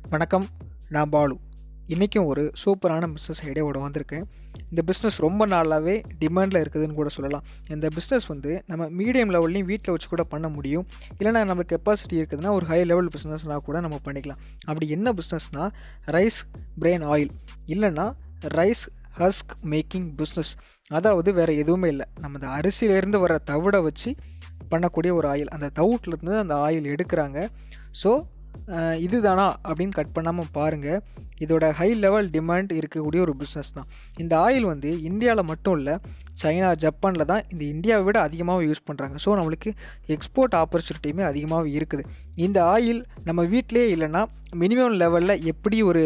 வணக்கம் நான் பாலு இன்றைக்கும் ஒரு சூப்பரான பிஸ்னஸ் ஐடியாவோட வந்திருக்கேன் இந்த பிஸ்னஸ் ரொம்ப நாளாகவே டிமாண்டில் இருக்குதுன்னு கூட சொல்லலாம் இந்த பிஸ்னஸ் வந்து நம்ம மீடியம் லெவல்லையும் வீட்டில் வச்சு கூட பண்ண முடியும் இல்லைனா நம்மளுக்கு கெப்பாசிட்டி இருக்குதுன்னா ஒரு ஹை லெவல் பிஸ்னஸ்னால் கூட நம்ம பண்ணிக்கலாம் அப்படி என்ன பிஸ்னஸ்னால் ரைஸ் பிரெயின் ஆயில் இல்லைன்னா ரைஸ் ஹஸ்க் மேக்கிங் பிஸ்னஸ் அதாவது வேறு எதுவுமே இல்லை நம்ம இந்த அரிசியிலேருந்து வர தவிடை வச்சு பண்ணக்கூடிய ஒரு ஆயில் அந்த தவுட்லேருந்து அந்த ஆயில் எடுக்கிறாங்க ஸோ இதுதானா அப்படின்னு கட் பண்ணாமல் பாருங்கள் இதோட ஹை லெவல் டிமாண்ட் இருக்கக்கூடிய ஒரு பிஸ்னஸ் தான் இந்த ஆயில் வந்து இந்தியாவில் மட்டும் இல்லை சைனா ஜப்பானில் தான் இந்த இந்தியாவை விட அதிகமாக யூஸ் பண்ணுறாங்க ஸோ நம்மளுக்கு எக்ஸ்போர்ட் ஆப்பர்ச்சுனிட்டியுமே அதிகமாகவே இருக்குது இந்த ஆயில் நம்ம வீட்டிலே இல்லைன்னா மினிமம் லெவலில் எப்படி ஒரு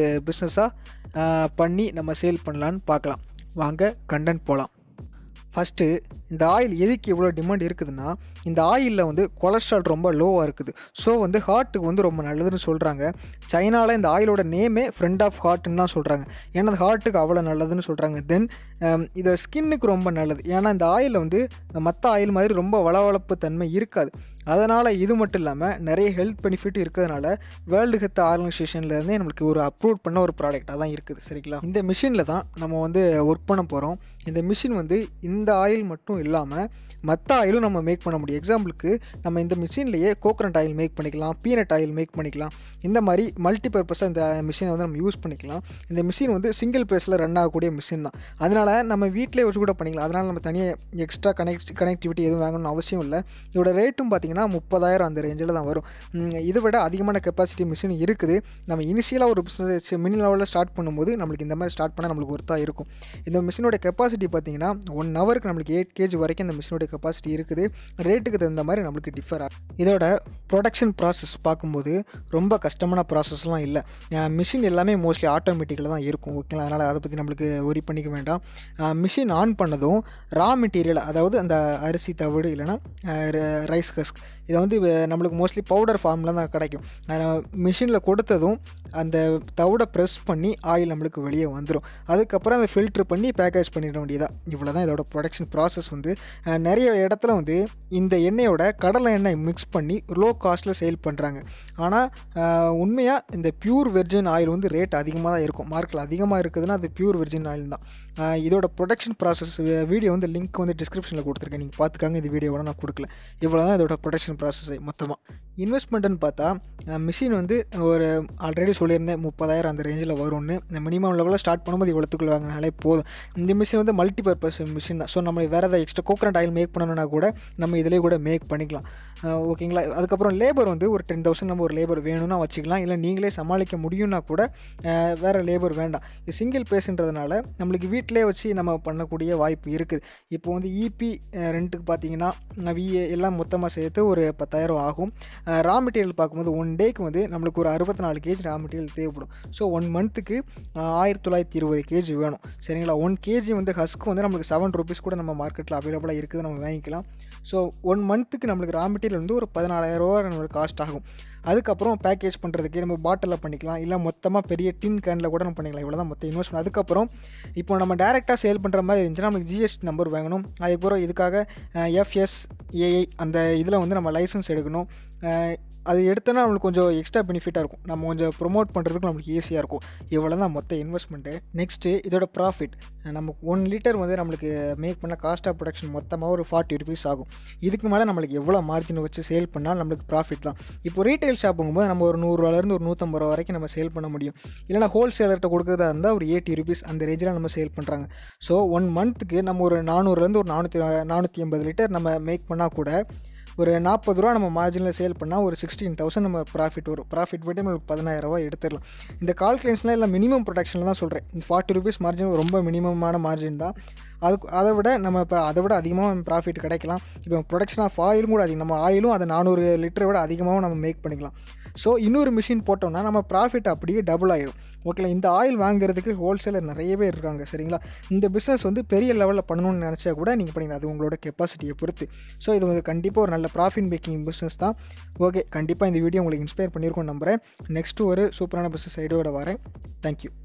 பிஸ்னஸாக பண்ணி நம்ம சேல் பண்ணலான்னு பார்க்கலாம் வாங்க கண்டென்ட் போகலாம் ஃபஸ்ட்டு இந்த ஆயில் எதுக்கு இவ்வளோ டிமாண்ட் இருக்குதுன்னா இந்த ஆயிலில் வந்து கொலஸ்ட்ரால் ரொம்ப லோவாக இருக்குது ஸோ வந்து ஹார்ட்டுக்கு வந்து ரொம்ப நல்லதுன்னு சொல்கிறாங்க சைனாவில் இந்த ஆயிலோட நேமே ஃப்ரெண்ட் ஆஃப் ஹார்ட்னு தான் சொல்கிறாங்க ஏன்னா அந்த ஹார்ட்டுக்கு அவ்வளோ நல்லதுன்னு சொல்கிறாங்க தென் இது ஸ்கின்னுக்கு ரொம்ப நல்லது ஏன்னா இந்த ஆயிலில் வந்து மற்ற ஆயில் மாதிரி ரொம்ப வளவளப்பு தன்மை இருக்காது அதனால் இது மட்டும் இல்லாமல் நிறைய ஹெல்த் பெனிஃபிட் இருக்கிறதுனால வேர்ல்டு ஹெல்த் ஆர்கனைசேஷன்லேருந்தே நம்மளுக்கு ஒரு அப்ரூவ் பண்ண ஒரு ப்ராடக்டாக தான் இருக்குது சரிங்களா இந்த மிஷினில் தான் நம்ம வந்து ஒர்க் பண்ண போகிறோம் இந்த மிஷின் வந்து இந்த ஆயில் மட்டும் இல்லாமல் மற்ற ஆயிலும் நம்ம மேக் பண்ண முடியும் எக்ஸாம்பிளுக்கு நம்ம இந்த மிஷின்லேயே கோகனட் ஆயில் மேக் பண்ணிக்கலாம் பீனட் ஆயில் மேக் பண்ணிக்கலாம் இந்த மாதிரி மல்டி பர்பஸாக இந்த மிஷினை வந்து நம்ம யூஸ் பண்ணிக்கலாம் இந்த மிஷின் வந்து சிங்கிள் பேஸில் ரன் ஆகக்கூடிய மிஷின் தான் அதனால் நம்ம வீட்டிலே வச்சு கூட பண்ணிக்கலாம் அதனால் நம்ம தனியாக எக்ஸ்ட்ரா கனெக்ட் கனெக்டிவிட்டி எதுவும் வாங்கணும்னு அவசியம் இல்லை இதோட ரேட்டும் பார்த்திங்கன்னா முப்பதாயிரம் அந்த ரேஞ்சில் தான் வரும் இதை விட அதிகமான கெப்பாசிட்டி மிஷின் இருக்குது நம்ம இனிஷியலாக ஒரு பிஸ்னஸ் மினி லெவலில் ஸ்டார்ட் பண்ணும்போது நம்மளுக்கு இந்த மாதிரி ஸ்டார்ட் பண்ணால் நம்மளுக்கு ஒருத்தாக இருக்கும் இந்த மிஷினோட கெப்பாசிட்டி பார்த்திங்கன்னா ஒன் ஹவருக்கு நம்மளுக்கு எயிட் கேஜி வரைக்கும் இந்த மிஷினோட கெப்பாசிட்டி இருக்குது ரேட்டுக்கு தகுந்த மாதிரி நம்மளுக்கு டிஃபர் ஆகும் இதோட ப்ரொடக்ஷன் ப்ராசஸ் பார்க்கும்போது ரொம்ப கஷ்டமான ப்ராசஸ்லாம் இல்லை மிஷின் எல்லாமே மோஸ்ட்லி ஆட்டோமேட்டிக்கில் தான் இருக்கும் ஓகேங்களா அதனால் அதை பற்றி நம்மளுக்கு ஒரி பண்ணிக்க வேண்டாம் மிஷின் ஆன் பண்ணதும் ரா மெட்டீரியல் அதாவது அந்த அரிசி தவிடு இல்லைனா ரைஸ் ஹஸ்க் இதை வந்து நம்மளுக்கு மோஸ்ட்லி பவுடர் ஃபார்மில் தான் கிடைக்கும் மிஷினில் கொடுத்ததும் அந்த தவிடை ப்ரெஸ் பண்ணி ஆயில் நம்மளுக்கு வெளியே வந்துடும் அதுக்கப்புறம் அதை ஃபில்ட்ரு பண்ணி பேக்கேஜ் பண்ணிட வேண்டியதாக இவ்வளோ தான் இதோட ப்ரொடக்ஷன் ப்ராசஸ் வந்து நிறைய இடத்துல வந்து இந்த எண்ணெயோட கடலை எண்ணெய் மிக்ஸ் பண்ணி லோ காஸ்ட்டில் சேல் பண்ணுறாங்க ஆனால் உண்மையாக இந்த பியூர் வெர்ஜின் ஆயில் வந்து ரேட் அதிகமாக தான் இருக்கும் மார்க்கில் அதிகமாக இருக்குதுன்னா அது பியூர் வெர்ஜின் ஆயில் தான் இதோட ப்ரொடக்ஷன் ப்ராசஸ் வீடியோ வந்து லிங்க் வந்து டிஸ்கிரிப்ஷனில் கொடுத்துருக்கேன் நீங்கள் பார்த்துக்காங்க இந்த வீடியோவோட நான் கொடுக்கல இவ்வளோ தான் இதோட ப்ரொடக்ஷன் ப்ராசஸ் மொத்தமாக இன்வெஸ்ட்மெண்ட்டுன்னு பார்த்தா மிஷின் வந்து ஒரு ஆல்ரெடி சொல்லியிருந்தேன் முப்பதாயிரம் அந்த ரேஞ்சில் வரும்னு இந்த மினிமம் லெவலில் ஸ்டார்ட் பண்ணும்போது இவ்வளோத்துக்குள்ள வாங்கினாலே போதும் இந்த மிஷின் வந்து மல்டி பர்பஸ் மிஷின் தான் ஸோ நம்ம வேறு ஏதாவது எக்ஸ்ட்ரா கோகனட் ஆயில் மேக் பண்ணணும்னா கூட நம்ம இதிலே கூட மேக் பண்ணிக்கலாம் ஓகேங்களா அதுக்கப்புறம் லேபர் வந்து ஒரு டென் தௌசண்ட் நம்ம ஒரு லேபர் வேணும்னா வச்சுக்கலாம் இல்லை நீங்களே சமாளிக்க முடியும்னா கூட வேறு லேபர் வேண்டாம் இது சிங்கிள் பேஸுன்றதுனால நம்மளுக்கு வீட்டிலே வச்சு நம்ம பண்ணக்கூடிய வாய்ப்பு இருக்குது இப்போ வந்து இபி ரெண்ட்டுக்கு பார்த்தீங்கன்னா விஏ எல்லாம் மொத்தமாக சேர்த்து ஒரு பத்தாயிரம் ஆகும் ரா மெட்டீரியல் பார்க்கும்போது ஒன் டேக்கு வந்து நம்மளுக்கு ஒரு அறுபத்தி நாலு கேஜி ரா மெட்டீரியல் தேவைப்படும் ஸோ ஒன் மந்த்துக்கு ஆயிரத்தி தொள்ளாயிரத்தி இருபது கேஜி வேணும் சரிங்களா ஒன் கேஜி வந்து ஹஸ்க்கு வந்து நம்மளுக்கு செவன் ருபீஸ் கூட நம்ம மார்க்கெட்டில் அவைலபிளாக இருக்குது நம்ம வாங்கிக்கலாம் ஸோ ஒன் மந்த்துக்கு நம்மளுக்கு ரா மெட்டீரியல் வந்து ஒரு பதினாலாயிரரூவா நம்மளுக்கு காஸ்ட் ஆகும் அதுக்கப்புறம் பேக்கேஜ் பண்ணுறதுக்கு நம்ம பாட்டிலில் பண்ணிக்கலாம் இல்லை மொத்தமாக பெரிய டின் கேனில் கூட நம்ம பண்ணிக்கலாம் இவ்வளோ தான் மொத்த இன்வெஸ்ட்மெண்ட் அதுக்கப்புறம் இப்போ நம்ம டேரெக்டாக சேல் பண்ணுற மாதிரி இருந்துச்சுன்னா நமக்கு ஜிஎஸ்டி நம்பர் வாங்கணும் அதுக்கப்புறம் இதுக்காக எஃப்எஸ்ஏஐ அந்த இதில் வந்து நம்ம லைசன்ஸ் எடுக்கணும் அது எடுத்தோன்னா நம்மளுக்கு கொஞ்சம் எக்ஸ்ட்ரா பெனிஃபிட்டாக இருக்கும் நம்ம கொஞ்சம் ப்ரொமோட் பண்ணுறதுக்கு நம்மளுக்கு ஈஸியாக இருக்கும் இவ்வளோ தான் மொத்த இன்வெஸ்ட்மெண்ட்டு நெக்ஸ்ட்டு இதோட ப்ராஃபிட் நமக்கு ஒன் லிட்டர் வந்து நம்மளுக்கு மேக் பண்ண காஸ்ட் ஆஃப் ப்ரொடக்ஷன் மொத்தமாக ஒரு ஃபார்ட்டி ருபீஸ் ஆகும் இதுக்கு மேலே நம்மளுக்கு எவ்வளோ மார்ஜின் வச்சு சேல் பண்ணால் நம்மளுக்கு ப்ராஃபிட் தான் இப்போ ரீட்டைல் ஷாப்புங்கும்போது நம்ம ஒரு நூறுரூவாலேருந்து ஒரு நூற்றம்பது ரூபா வரைக்கும் நம்ம சேல் பண்ண முடியும் இல்லைனா ஹோல்சேலர்கிட்ட கொடுக்குறதா இருந்தால் ஒரு எயிட்டி ருபீஸ் அந்த ரேஞ்சில் நம்ம சேல் பண்ணுறாங்க ஸோ ஒன் மந்த்துக்கு நம்ம ஒரு நானூறுலேருந்து ஒரு நானூற்றி நானூற்றி ஐம்பது லிட்டர் நம்ம மேக் பண்ணால் கூட ஒரு நாற்பது ரூபா நம்ம மார்ஜினில் சேல் பண்ணால் ஒரு சிக்ஸ்டீன் தௌசண்ட் நம்ம ப்ராஃபிட் வரும் ப்ராஃபிட் போய்ட்டு நம்மளுக்கு பதினாயிரரூவா எடுத்துடலாம் இந்த கால்குலேஷன்லாம் எல்லாம் மினிமம் ப்ரொடக்ஷனில் தான் சொல்கிறேன் இந்த ஃபார்ட்டி ருபீஸ் மார்ஜின் ரொம்ப மினிமமான மார்ஜின் தான் அதுக்கு அதை விட நம்ம இப்போ அதை விட அதிகமாக ப்ராஃபிட் கிடைக்கலாம் இப்போ ப்ரொடக்ஷன் ஆஃப் ஆயிலும் கூட அதிகம் நம்ம ஆயிலும் அதை நானூறு லிட்டரை விட அதிகமாகவும் நம்ம மேக் பண்ணிக்கலாம் ஸோ இன்னொரு மிஷின் போட்டோம்னா நம்ம ப்ராஃபிட் அப்படியே டபுள் ஆயிடும் ஓகேங்களா இந்த ஆயில் வாங்குறதுக்கு ஹோல்சேலர் நிறைய பேர் இருக்காங்க சரிங்களா இந்த பிஸ்னஸ் வந்து பெரிய லெவலில் பண்ணணும்னு நினச்சா கூட நீங்கள் பண்ணிக்கலாம் அது உங்களோட கெப்பாசிட்டியை பொறுத்து ஸோ இது வந்து கண்டிப்பாக ஒரு நல்ல ப்ராஃபிட் மேக்கிங் பிஸ்னஸ் தான் ஓகே கண்டிப்பாக இந்த வீடியோ உங்களுக்கு இன்ஸ்பயர் பண்ணியிருக்கோம் நம்புகிறேன் நெக்ஸ்ட்டு ஒரு சூப்பரான பிஸ்னஸ் ஐடியோட வரேன் தேங்க்யூ